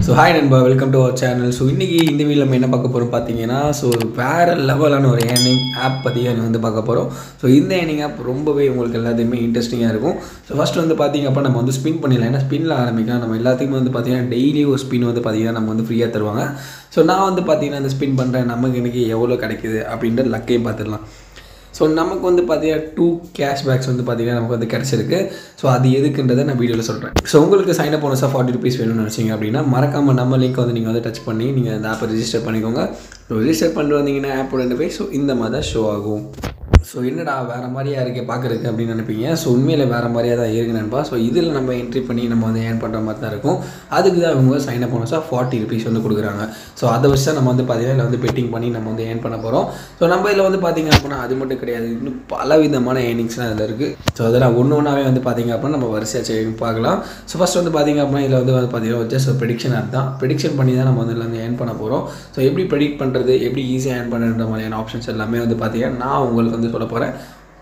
so hi நண்பா welcome to our channel so இன்றைக்கி இந்த வீடியோ நம்ம என்ன பார்க்க போகிறோம் பார்த்தீங்கன்னா ஸோ வேறு லெவலான ஒரு ஏர்னிங் ஆப் பற்றி வந்து பார்க்க போகிறோம் ஸோ இந்த ஏர்னிங் ஆப் ரொம்பவே உங்களுக்கு எல்லாத்தையுமே இன்ட்ரெஸ்டிங்காக இருக்கும் ஸோ ஃபஸ்ட் வந்து பார்த்தீங்க அப்போ நம்ம வந்து ஸ்பின் பண்ணிடலாம் ஏன்னா ஸ்பின்னில் ஆரம்பிக்கலாம் நம்ம எல்லாத்துக்குமே வந்து பார்த்தீங்கன்னா டெய்லி ஒரு ஸ்பின் வந்து பார்த்தீங்கன்னா நம்ம வந்து ஃப்ரீயாக தருவாங்க ஸோ நான் வந்து பார்த்தீங்கன்னா அந்த ஸ்பின் பண்ணுறேன் நமக்கு எனக்கு எவ்வளோ கிடைக்குது அப்படின்ற லக்கையும் பார்த்துடலாம் ஸோ நமக்கு வந்து பார்த்தீங்கன்னா டூ கேஷ்பேக்ஸ் வந்து பார்த்தீங்கன்னா நமக்கு வந்து கிடச்சிருக்கு ஸோ அது எதுக்குன்றதை நான் வீடியோவில் சொல்கிறேன் ஸோ உங்களுக்கு சைன் அப் போனஸாக ஃபார்ட்டி ருபீஸ் வேணும்னு நினச்சிங்க அப்படின்னா மறக்காமல் நம்ம லிங்க் வந்து நீங்கள் வந்து டச் பண்ணி நீங்கள் அந்த ஆப்பை ரிஜிஸ்டர் பண்ணிக்கோங்க ஸோ ரிஜிஸ்டர் பண்ணிட்டு வந்தீங்கன்னா ஆப்போட ரெண்டு போய் ஸோ இந்த மாதிரி தான் ஷோ ஆகும் ஸோ என்னடா வேறு மாதிரியா இருக்கே பார்க்குறதுக்கு அப்படின்னு நினைப்பீங்க ஸோ உண்மையில் வேறு மாதிரியாக தான் இருக்கு நண்பா ஸோ இதில் நம்ம என்ட்ரி பண்ணி நம்ம வந்து ஏர்ன் பண்ணுற மாதிரி தான் இருக்கும் அதுக்கு தான் அவங்க சைன் அப் போனஸாக ஃபார்ட்டி ருபீஸ் வந்து கொடுக்குறாங்க ஸோ அதை வச்சு தான் நம்ம வந்து பார்த்தீங்கன்னா இதில் வந்து பெட்டிங் பண்ணி நம்ம வந்து ஏர்ன் பண்ண போகிறோம் ஸோ நம்ம இதில் வந்து பார்த்தீங்க அப்படின்னா அது மட்டும் கிடையாது இன்னும் பல விதமான ஏர்னிங்ஸ்லாம் இதில் இருக்குது ஸோ அதெல்லாம் ஒன்று ஒன்றாவே வந்து பார்த்தீங்க அப்படின்னா நம்ம வரிசையாக செய்ய பார்க்கலாம் ஸோ ஃபஸ்ட் வந்து பார்த்தீங்க அப்படின்னா இதில் வந்து வந்து பார்த்தீங்கன்னா ஜஸ்ட் ஒரு ப்ரெடிக்ஷன் ஆப் தான் ப்ரெடிக்ஷன் பண்ணி தான் நம்ம வந்து இதில் வந்து ஏர்ன் பண்ண போகிறோம் ஸோ எப்படி ப்ரெடிக்ட் பண்ணுறது எப்படி ஈஸியாக ஏர்ன் பண்ணுற மாதிரியான ஆப்ஷன்ஸ் எல்லாமே வந்து பார்த்தீங்கன்னா நான் உங்களுக்கு வந்து சொல்ல போகிறேன்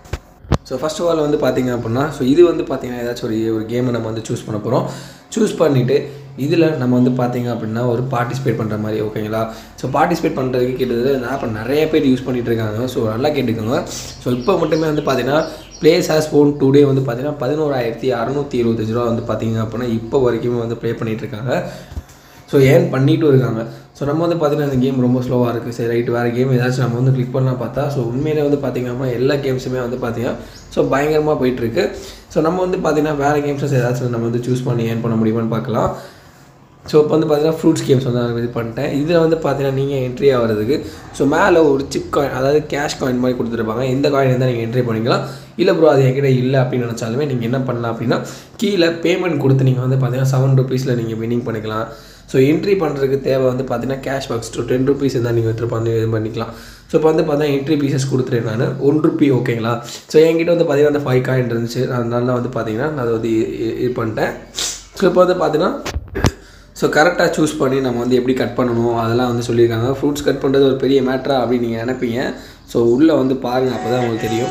ஸோ ஃபஸ்ட் ஆஃப் ஆல் வந்து பார்த்தீங்க அப்படின்னா ஸோ இது வந்து பார்த்தீங்கன்னா ஏதாச்சும் ஒரு ஒரு கேமை நம்ம வந்து சூஸ் பண்ண போகிறோம் சூஸ் பண்ணிவிட்டு இதில் நம்ம வந்து பார்த்தீங்க அப்படின்னா ஒரு பார்ட்டிசிபேட் பண்ணுற மாதிரி ஓகேங்களா ஸோ பார்ட்டிசிபேட் பண்ணுறதுக்கு கிட்டத்தட்ட இந்த ஆப்பை நிறைய பேர் யூஸ் பண்ணிகிட்டு இருக்காங்க ஸோ நல்லா கேட்டுக்கோங்க ஸோ இப்போ மட்டுமே வந்து பார்த்தீங்கன்னா ப்ளேஸ் ஹேஸ் ஃபோன் டுடே வந்து பார்த்தீங்கன்னா பதினோராயிரத்தி அறநூற்றி இருபத்தஞ்சு ரூபா வந்து பார்த்தீங்க அப்படின்னா இப்போ வரைக்குமே வந்து ப்ளே பண்ணிகிட்டு இருக்காங்க ஸோ ஏர்ன் பண்ணிட்டும் இருக்காங்க ஸோ நம்ம வந்து பார்த்தீங்கன்னா இந்த கேம் ரொம்ப ஸ்லோவாக இருக்குது சரி ரைட் வேறு கேம் ஏதாச்சும் நம்ம வந்து கிளிக் பண்ணலாம் பார்த்தா ஸோ உண்மையிலே வந்து பார்த்திங்கன்னா எல்லா கேம்ஸுமே வந்து பார்த்திங்கன்னா ஸோ பயங்கரமாக போயிட்டுருக்கு ஸோ நம்ம வந்து பார்த்திங்கன்னா வேறு கேம்ஸஸ் ஏதாச்சும் நம்ம வந்து சூஸ் பண்ணி ஏர்ன் பண்ண முடியுமான்னு பார்க்கலாம் ஸோ இப்போ வந்து பார்த்தீங்கன்னா ஃப்ரூட்ஸ் கேம்ஸ் வந்து நான் இது பண்ணிட்டேன் இதில் வந்து பார்த்தீங்கன்னா நீங்கள் என்ட்ரி ஆகிறதுக்கு ஸோ மேலே ஒரு சிப் காயின் அதாவது கேஷ் காயின் மாதிரி கொடுத்துருப்பாங்க இந்த காயின் இருந்தால் நீங்கள் என்ட்ரி பண்ணிக்கலாம் இல்லை ப்ரோ அது என்கிட்ட இல்லை அப்படின்னு நினச்சாலுமே நீங்கள் என்ன பண்ணலாம் அப்படின்னா கீழே பேமெண்ட் கொடுத்து நீங்கள் வந்து பார்த்தீங்கன்னா செவன் ருபீஸில் நீங்கள் வின்னிங் பண்ணிக்கலாம் ஸோ என்ட்ரி பண்ணுறதுக்கு தேவை வந்து பார்த்தீங்கன்னா cash box two ten rupees இருந்தால் நீங்கள் விட்டு பண்ணி இது பண்ணிக்கலாம் ஸோ இப்போ வந்து பார்த்தீங்கன்னா என்ட்ரி பீசஸ் கொடுத்துருக்கேன் நான் ஒன் ருபி ஓகேங்களா ஸோ என்கிட்ட வந்து பார்த்தீங்கன்னா அந்த ஃபைவ் காயின் இருந்துச்சு அதனால வந்து பார்த்தீங்கன்னா நான் அதை வந்து இது பண்ணிட்டேன் ஸோ இப்போ வந்து பார்த்தீங்கன்னா ஸோ கரெக்டாக சூஸ் பண்ணி நம்ம வந்து எப்படி கட் பண்ணணும் அதெல்லாம் வந்து சொல்லியிருக்காங்க ஃப்ரூட்ஸ் கட் பண்ணுறது ஒரு பெரிய மேட்ரா அப்படின்னு நீங்கள் நினைப்பீங்க ஸோ உள்ளே வந்து பாருங்கள் அப்போ தான் உங்களுக்கு தெரியும்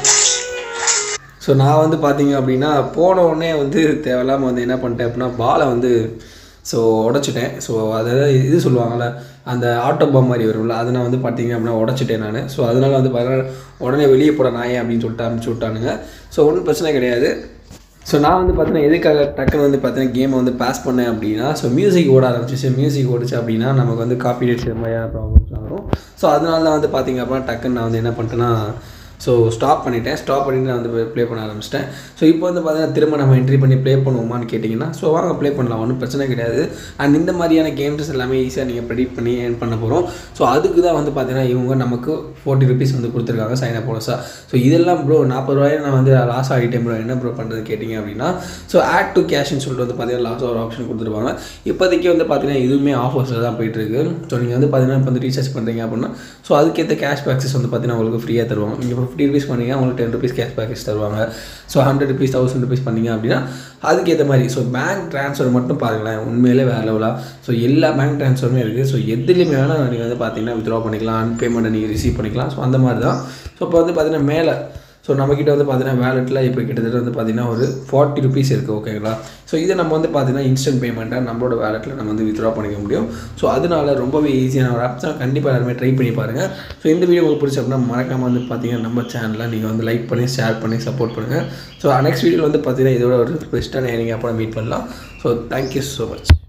ஸோ நான் வந்து பார்த்தீங்க அப்படின்னா போன உடனே வந்து தேவையில்லாமல் வந்து என்ன பண்ணிட்டேன் அப்படின்னா பாலை வந்து ஸோ உடச்சிட்டேன் ஸோ அதாவது இது சொல்லுவாங்கள்ல அந்த ஆட்டோ பம் மாதிரி வரும்ல அதை நான் வந்து பார்த்தீங்க அப்படின்னா உடச்சிட்டேன் நான் ஸோ அதனால் வந்து பார்த்தீங்கன்னா உடனே வெளியே போட நாயே அப்படின்னு சொல்லிட்டு அனுப்பிச்சி விட்டானுங்க ஸோ ஒன்றும் பிரச்சனை கிடையாது ஸோ நான் வந்து பார்த்தீங்கன்னா எதுக்காக டக்குன்னு வந்து பார்த்தீங்கன்னா கேமை வந்து பாஸ் பண்ணேன் அப்படின்னா ஸோ மியூசிக் ஓட ஆரம்பிச்சிச்சு மியூசிக் ஓடிச்சு அப்படின்னா நமக்கு வந்து காப்பி ரைட்ஸ் மாதிரியான ப்ராப்ளம்ஸ் வரும் ஸோ அதனால தான் வந்து பார்த்தீங்க அப்படின்னா டக்குன்னு நான் வந்து என்ன பண்ணிட்டேன்னா ஸோ ஸ்டாப் பண்ணிட்டேன் ஸ்டாப் பண்ணிட்டு நான் வந்து ப்ளே பண்ண ஆரம்பிச்சிட்டேன் ஸோ இப்போ வந்து பார்த்தீங்கன்னா திரும்ப நம்ம என்ட்ரி பண்ணி ப்ளே பண்ணுவோமான்னு கேட்டிங்கன்னா ஸோ வாங்க ப்ளே பண்ணலாம் ஒன்றும் பிரச்சனை கிடையாது அண்ட் இந்த மாதிரியான கேம்ஸ் எல்லாமே ஈஸியாக நீங்கள் ப்ரெடிக்ட் பண்ணி ஏர்ன் பண்ண போகிறோம் ஸோ அதுக்கு தான் வந்து பார்த்தீங்கன்னா இவங்க நமக்கு ஃபோர்ட்டி ருபீஸ் வந்து கொடுத்துருக்காங்க சைன் அப் போனஸாக ஸோ இதெல்லாம் ப்ரோ நாற்பது ரூபாய் நான் வந்து லாஸ் ஆகிட்டேன் ப்ரோ என்ன ப்ரோ பண்ணுறது கேட்டிங்க அப்படின்னா ஸோ ஆட் டு கேஷ்னு சொல்லிட்டு வந்து பார்த்தீங்கன்னா லாஸ் ஒரு ஆப்ஷன் கொடுத்துருப்பாங்க இப்போதைக்கு வந்து பார்த்தீங்கன்னா இதுவுமே ஆஃபர்ஸில் தான் போயிட்டுருக்கு ஸோ நீங்கள் வந்து பார்த்தீங்கன்னா இப்போ வந்து ரீசார்ஜ் பண்ணுறீங்க அப்படின்னா ஸோ அதுக்கேற்ற கேஷ் பேக்ஸஸ் வந்து பார்த்தீங்கன்னா உங்களுக்கு ஃப்ரீயாக தருவாங்க நீங்கள் ஃபிஃப்டி ருபீஸ் பண்ணீங்க உங்களுக்கு டென் ருபீஸ் கேஷ் பேக்கேஜ் தருவாங்க so hundred rupees thousand rupees பண்ணீங்க அப்படின்னா அதுக்கேற்ற மாதிரி ஸோ பேங்க் ட்ரான்ஸ்ஃபர் மட்டும் பாருங்களேன் உண்மையிலே வேறு லெவலாக ஸோ எல்லா பேங்க் ட்ரான்ஸ்ஃபருமே இருக்குது ஸோ எதுலேயுமே வேணால் நீங்கள் வந்து பார்த்தீங்கன்னா வித்ட்ரா பண்ணிக்கலாம் பேமெண்ட்டை நீங்கள் ரிசீவ் பண்ணிக்கலாம் ஸோ அந்த மாதிரி தான் ஸோ இப்போ வந்து பார்த்தீங்கன்னா மேலே ஸோ நம்மக்கிட்ட வந்து பார்த்தீங்கன்னா வேலெட்டில் இப்போ கிட்டத்தட்ட வந்து பார்த்தீங்கன்னா ஒரு ஃபார்ட்டி ருபீஸ் இருக்குது ஓகேங்களா ஸோ இதை நம்ம வந்து பார்த்தீங்கன்னா இன்ஸ்டன்ட் பேமெண்ட்டாக நம்மளோட வேலெட்டில் நம்ம வந்து வித்ட்ரா பண்ணிக்க முடியும் ஸோ அதனால ரொம்பவே ஈஸியான ஒரு ஆப் தான் கண்டிப்பாக எல்லாருமே ட்ரை பண்ணி பாருங்கள் ஸோ இந்த வீடியோ உங்களுக்கு பிடிச்ச அப்படின்னா மறக்காமல் வந்து பார்த்தீங்கன்னா நம்ம சேனலில் நீங்கள் வந்து லைக் பண்ணி ஷேர் பண்ணி சப்போர்ட் பண்ணுங்கள் ஸோ நெக்ஸ்ட் வீடியோவில் வந்து பார்த்தீங்கன்னா இதோட ஒரு பெஸ்ட்டான ஏரிங்க அப்புறம் மீட் பண்ணலாம் ஸோ தேங்க்யூ ஸோ மச்